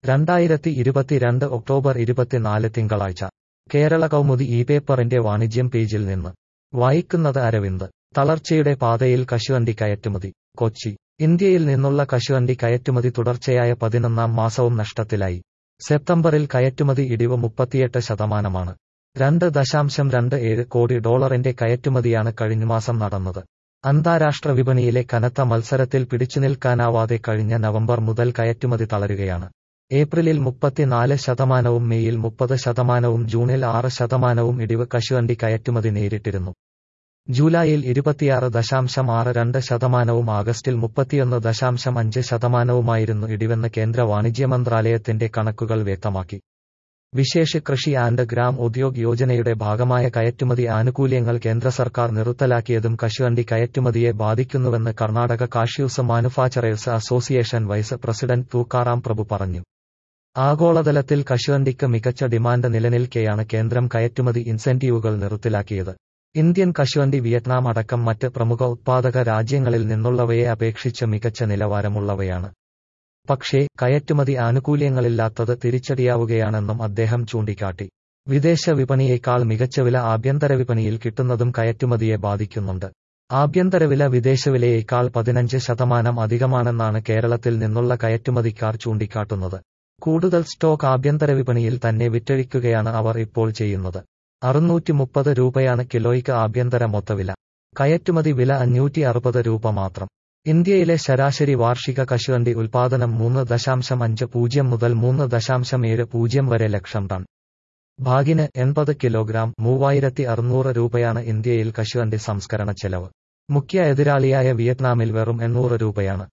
രണ്ടായിരത്തി ഇരുപത്തിരണ്ട് ഒക്ടോബർ ഇരുപത്തിനാല് തിങ്കളാഴ്ച കേരള കൗമുദി ഈ പേപ്പറിന്റെ വാണിജ്യം പേജിൽ നിന്ന് വായിക്കുന്നത് അരവിന്ദ് തളർച്ചയുടെ പാതയിൽ കശുവണ്ടി കയറ്റുമതി കൊച്ചി ഇന്ത്യയിൽ നിന്നുള്ള കശുവണ്ടി കയറ്റുമതി തുടർച്ചയായ പതിനൊന്നാം മാസവും നഷ്ടത്തിലായി സെപ്റ്റംബറിൽ കയറ്റുമതി ഇടിവ് മുപ്പത്തിയെട്ട് ശതമാനമാണ് രണ്ട് ദശാംശം രണ്ട് ഏഴ് കോടി ഡോളറിന്റെ കയറ്റുമതിയാണ് കഴിഞ്ഞമാസം നടന്നത് അന്താരാഷ്ട്ര വിപണിയിലെ കനത്ത മത്സരത്തിൽ പിടിച്ചുനിൽക്കാനാവാതെ കഴിഞ്ഞ നവംബർ മുതൽ കയറ്റുമതി തളരുകയാണ് ഏപ്രിലിൽ മുപ്പത്തിനാല് ശതമാനവും മെയ്യിൽ മുപ്പത് ശതമാനവും ജൂണിൽ ആറ് ശതമാനവും ഇടിവ് കശുവണ്ടി കയറ്റുമതി നേരിട്ടിരുന്നു ജൂലൈയിൽ ഇരുപത്തിയാറ് ദശാംശം ആറ് രണ്ട് ശതമാനവും ആഗസ്റ്റിൽ മുപ്പത്തിയൊന്ന് ദശാംശം അഞ്ച് ശതമാനവുമായിരുന്നു ഇടിവെന്ന് കേന്ദ്ര വാണിജ്യ മന്ത്രാലയത്തിന്റെ കണക്കുകൾ വ്യക്തമാക്കി വിശേഷ കൃഷി ആൻഡ് ഗ്രാം ഉദ്യോഗ് യോജനയുടെ ഭാഗമായ കയറ്റുമതി ആനുകൂല്യങ്ങൾ കേന്ദ്ര സർക്കാർ നിർത്തലാക്കിയതും കശുവണ്ടി കയറ്റുമതിയെ ബാധിക്കുന്നുവെന്ന് Karnataka cashews manufacturers association vice president Tukaram Prabhu പറഞ്ഞു ആഗോളതലത്തിൽ കശുവണ്ടിക്ക് മികച്ച ഡിമാൻഡ് നിലനിൽക്കെയാണ് കേന്ദ്രം കയറ്റുമതി ഇൻസെന്റീവുകൾ നിർത്തലാക്കിയത് ഇന്ത്യൻ കശുവണ്ടി വിയറ്റ്നാം അടക്കം മറ്റ് പ്രമുഖ ഉത്പാദക രാജ്യങ്ങളിൽ നിന്നുള്ളവയെ അപേക്ഷിച്ച് മികച്ച നിലവാരമുള്ളവയാണ് പക്ഷേ കയറ്റുമതി ആനുകൂല്യങ്ങളില്ലാത്തത് തിരിച്ചടിയാവുകയാണെന്നും അദ്ദേഹം ചൂണ്ടിക്കാട്ടി വിദേശ വിപണിയേക്കാൾ മികച്ച വില ആഭ്യന്തര വിപണിയിൽ കിട്ടുന്നതും കയറ്റുമതിയെ ബാധിക്കുന്നുണ്ട് ആഭ്യന്തര വില വിദേശവിലയേക്കാൾ പതിനഞ്ച് ശതമാനം അധികമാണെന്നാണ് കേരളത്തിൽ നിന്നുള്ള കയറ്റുമതിക്കാർ ചൂണ്ടിക്കാട്ടുന്നത് കൂടുതൽ സ്റ്റോക്ക് ആഭ്യന്തര വിപണിയിൽ തന്നെ വിറ്റഴിക്കുകയാണ് അവർ ഇപ്പോൾ ചെയ്യുന്നത് അറുന്നൂറ്റി മുപ്പത് രൂപയാണ് കിലോയ്ക്ക് ആഭ്യന്തര മൊത്തവില കയറ്റുമതി വില അഞ്ഞൂറ്റി അറുപത് രൂപ മാത്രം ഇന്ത്യയിലെ ശരാശരി വാർഷിക കശുവണ്ടി ഉൽപാദനം മൂന്ന് ദശാംശം അഞ്ച് പൂജ്യം മുതൽ മൂന്ന് ദശാംശം ഏഴ് പൂജ്യം വരെ ലക്ഷം ടൺ ഭാഗിന് എൺപത് കിലോഗ്രാം മൂവായിരത്തി അറുന്നൂറ് രൂപയാണ് ഇന്ത്യയിൽ കശുവണ്ടി സംസ്കരണ ചെലവ് മുഖ്യ എതിരാളിയായ വിയറ്റ്നാമിൽ വെറും എണ്ണൂറ് രൂപയാണ്